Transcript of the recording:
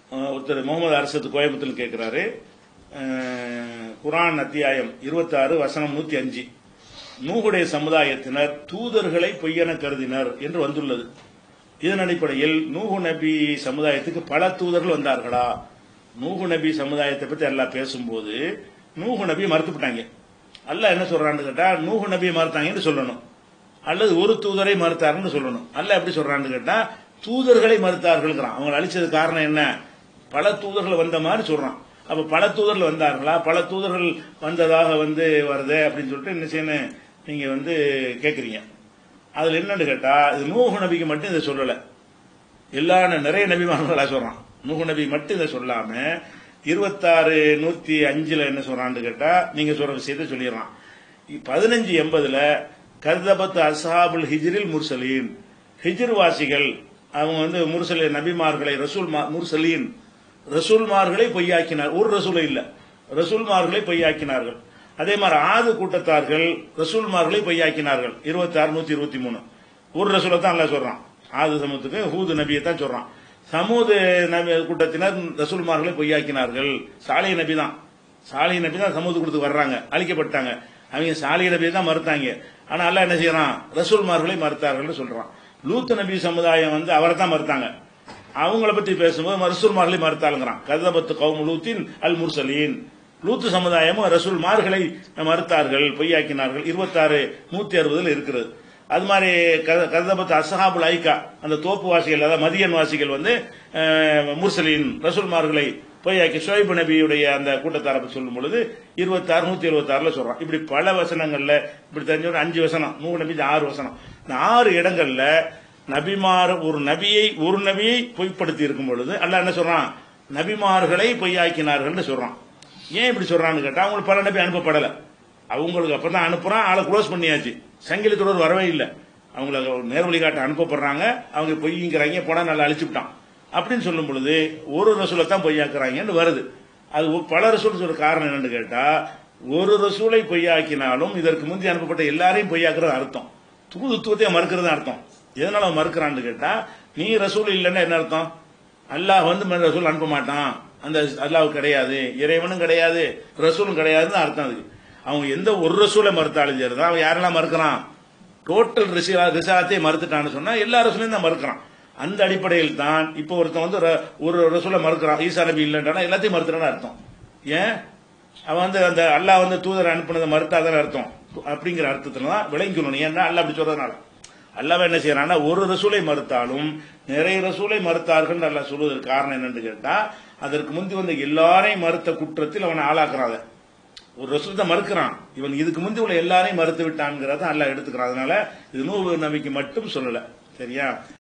அஹ், ஒருத்தர் முகமது அரசத்து கோயம்புத்தூர் கேட்கிறாரு அஹ், குர்ஆன் அத்தியாயம் 26 வசனம் நூத்தி அஞ்சு நூகுடைய சமுதாயத்தினர் தூதர்களை பொய்யென கருதினர் என்று வந்துள்ளது இதன் அடிப்படையில் நூகு நபி சமுதாயத்துக்கு பல தூதர்கள் வந்தார்களா நூகு நபி சமுதாயத்தை பத்தி எல்லாம் பேசும்போது நூகு நபி மறுத்துவிட்டாங்க அல்லாஹ் என்ன சொல்றான்னு கேட்டா நூகு நபியை மறுத்தாங்கன்னு சொல்லணும் அல்லது ஒரு தூதரை மறுத்தாருன்னு சொல்லணும் அல்ல எப்படி சொல்றான்னு கேட்டா தூதர்களை மறுத்தார்கள்ங்கிறான் அவங்க அழிச்சது காரணம் என்ன பல தூதர்கள் வந்த மாதிரி சொல்றான் அப்ப பல தூதர்கள் வந்தார்களா பல தூதர்கள் வந்ததாக வந்து வருது அப்படின்னு சொல்லிட்டு என்ன செய்யணும் நீங்க வந்து கேக்குறீங்க அதுல என்னன்னு கேட்டா இது நூஹு நபிக்கு மட்டும் இதை சொல்லல எல்லா ந- நிறைய நபிமார்களா சொல்றான் நூஹு நபி மட்டும் இதை சொல்லாம இருபத்தாறு நூத்தி அஞ்சுல என்ன சொல்றான்னு கேட்டா நீங்க சொல்ற விஷயத்தை சொல்லிடுறான் பதினஞ்சு எண்பதுல கர்தபத் அஸ்ஹாபுல் ஹிஜ்ரில் முர்சலீன் ஹிஜ்ர் வாசிகள் அவங்க வந்து முர்சலி நபிமார்களை ரசூல் மா- முர்சலீன் ரசூல்மார்களை பொய்யாக்கினார் ஒரு ரசூலை இல்ல ரசூல்மார்களை பொய்யாக்கினார்கள் அதே மாதிரி ஆது கூட்டத்தார்கள் ரசூல்மார்களை பொய்யாக்கினார்கள் இருபத்தி ஆறு நூத்தி இருபத்தி மூணு ஒரு ரசூலை தான் அல்லாஹ் சொல்றான் ஆது சமூகத்துக்கு ஹூது நபியை தான் சொல்றான் சமூது நபி கூட்டத்தினர் ரசூல்மார்களை பொய்யாக்கினார்கள் சாலை நபி தான் சாலை நபி தான் சமூக கொடுத்து வர்றாங்க அழிக்கப்பட்டாங்க அவங்க சாலை நபியை தான் மறுத்தாங்க ஆனா அல்லாஹ் என்ன செய்யறான் ரசூல்மார்களை மறுத்தார்கள் சொல்றான் லூத் நபி சமுதாயம் வந்து அவரை தான் மறுத்தாங்க அவங்கள பத்தி பேசும்போது ரசூல்மார்களை மறுத்தாளுங்கிறான் கதபத்து கௌமு லூத்தின் அல் முர்சலீன் லூத்து சமுதாயமும் ரசூல்மார்களை மறுத்தார்கள் பொய்யாக்கினார்கள் இருபத்தாறு நூத்தி அறுபதுல இருக்கிறது அது மாதிரி கதபத்து அசஹாபுல் ஐக்கா அந்த தோப்பு வாசிகள் அதாவது மதியன் வாசிகள் வந்து அஹ், முர்சலீன் ரசூல்மார்களை பொய்யாக்கி ஷோய்பு நபியுடைய அந்த கூட்டத்தாரை பத்தி சொல்லும் பொழுது இருபத்தாறு நூத்தி எழுபத்தாறுல சொல்றான் இப்படி பல வசனங்கள்ல இப்படி தெரிஞ்ச ஒரு அஞ்சு வசனம் நூறு நபி ஆறு வசனம் இந்த ஆறு இடங்கள்ல நபிமார் ஒரு நபியை ஒரு நபியை பொய்ப்படுத்தி இருக்கும் பொழுது அல்லாஹ் என்ன சொல்றான் நபிமார்களை பொய்யாக்கினார்கள்னு சொல்றான் ஏன் இப்படி சொல்றான்னு கேட்டா அவங்களுக்கு பல நபி அனுப்பப்படல அவங்களுக்கு அப்பதான் அனுப்புறான் ஆளை க்ளோஸ் பண்ணியாச்சு சங்கிலி தொடர் வரவே இல்லை அவங்கள நேர்வழி காட்ட அனுப்பப்படுறாங்க அவங்க பொய்ங்கிறாங்க போனா நல்லா அழிச்சுட்டான் அப்படின்னு சொல்லும் பொழுது ஒரு ரசூலை தான் பொய்யாக்குறாங்கன்னு வருது அது ஒ- பல ரசூல் சொல்ற காரணம் என்னன்னு கேட்டா ஒரு ரசூலை பொய்யாக்கினாலும் இதற்கு முந்தி அனுப்பப்பட்ட எல்லாரையும் பொய்யாக்குறது அர்த்தம் தூதுத்துவத்தை மறுக்கிறது அர்த்தம் எதனால அவன் மறுக்கிறான்னு கேட்டா நீ ரசூல் இல்லைன்னா என்ன அர்த்தம் அல்லாஹ் வந்து ம- ரசூல் அனுப்ப மாட்டான் அந்த அல்லாஹ் கிடையாது இறைவனும் கிடையாது ரசூலும் கிடையாதுன்னு அர்த்தம் அதுக்கு அவங்க எந்த ஒரு ரசூலை மறுத்தாலும் சரிதான் அவன் யாரெல்லாம் மறுக்கிறான் டோட்டல் ரிசாலத்தை மறுத்துட்டான்னு சொன்னா எல்லா ரசூலையும் தான் மறுக்கிறான் அந்த அடிப்படையில் தான் இப்போ ஒருத்தன் வந்து ர- ஒரு ரசூலை மறுக்கிறான் ஈசா நபி இல்லைன்றானா எல்லாத்தையும் மறுத்துறான்னு அர்த்தம் ஏன் அவன் வந்து அந்த அல்லாஹ் வந்து தூதரை அனுப்புனதை மறுத்தாதான் அர்த்தம் அப்படிங்கிற அர்த்தத்துல தான் விளங்கிக்கணும் ஏன்னா அல்லாஹ் அப்படி சொல்றதுனால அல்லாஹ் என்ன செய்யறான்னா ஒரு ரசூலை மறுத்தாலும் நிறைய ரசூலை மறுத்தார்கள் அல்லாஹ் சொல்வதற்கு காரணம் என்னன்னு கேட்டா அதற்கு முந்தி வந்த எல்லாரையும் மறுத்த குற்றத்தில் அவனை ஆளாக்குறான் அதை. ஒரு ரசூலத்தை மறுக்கிறான் இவன் இதுக்கு முந்தி உள்ள எல்லாரையும் மறுத்து விட்டான்ங்கிறத அல்லாஹ் எடுத்துக்கிறான் அதனால இது நூறு நபிக்கு மட்டும் சொல்லல சரியா